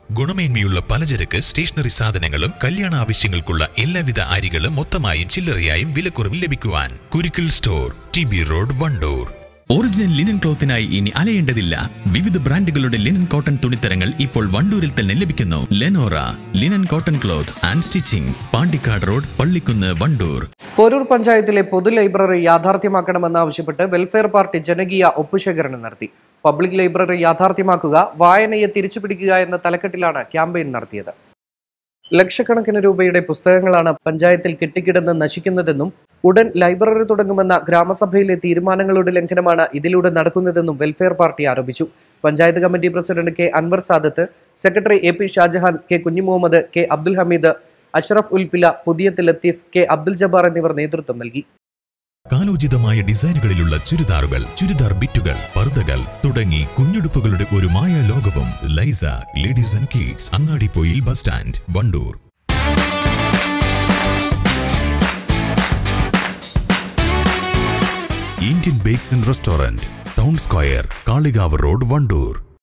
ഗുണമേന്മയുള്ള പലചരക്ക് സ്റ്റേഷനറി സാധനങ്ങളും കല്യാണ ആവശ്യങ്ങൾക്കുള്ള എല്ലാവിധ അരികളും മൊത്തമായും ചില്ലറയായും വിലക്കുറവിൽ ലഭിക്കുവാൻ Kurukkal store T B road Wandoor original linen ക്ലോത്തിനായി ഇനി അലയേണ്ടതില്ല വിവിധ ബ്രാൻഡുകളുടെ ലിനൻ കോട്ടൺ തുണിത്തരങ്ങൾ ഇപ്പോൾ വണ്ടൂരിൽ തന്നെ ലഭിക്കുന്നു Lenora linen cotton cloth and stitching Pandikkad road Pallikkunnu Wandoor Porur പഞ്ചായത്തിലെ പൊതു ലൈബ്രറി യാഥാർത്ഥ്യമാക്കണമെന്നാവശ്യപ്പെട്ട് വെൽഫെയർ പാർട്ടി ജനകീയ ഒപ്പുശേഖരണം നടത്തി പബ്ലിക് ലൈബ്രറി യാഥാർത്ഥ്യമാക്കുക വായനയെ തിരിച്ചുപിടിക്കുക എന്ന തലക്കെട്ടിലാണ് ക്യാമ്പയിൻ നടത്തിയത് ലക്ഷക്കണക്കിന് രൂപയുടെ പുസ്തകങ്ങളാണ് പഞ്ചായത്തിൽ കെട്ടിക്കിടന്ന് നശിക്കുന്നതെന്നും ഉടൻ ലൈബ്രറി തുടങ്ങുമെന്ന ഗ്രാമസഭയിലെ തീരുമാനങ്ങളുടെ ലംഘനമാണ് ഇതിലൂടെ നടക്കുന്നതെന്നും വെൽഫെയർ പാർട്ടി ആരോപിച്ചു panchayat committee president K Anvar Sadath secretary A P Shajahan K Kunhimuhammed K Abdul Hameed Ashraf ഉൽപില പുതിയത്ത് ലത്തീഫ് കെ അബ്ദുൽ ജബ്ബാർ എന്നിവർ നേതൃത്വം നൽകി കാലോചിതമായ ഡിസൈനുകളിലുള്ള ചുരിദാറുകൾ ചുരിദാർ ബിറ്റുകൾ പർദ്ദകൾ തുടങ്ങി കുഞ്ഞുടുപ്പുകളുടെ ഒരു മായ ലോകവും Laisa ladies and kids Angadipoyil bus stand Wandoor Indian bakes and restaurant town square Kalikavu road Wandoor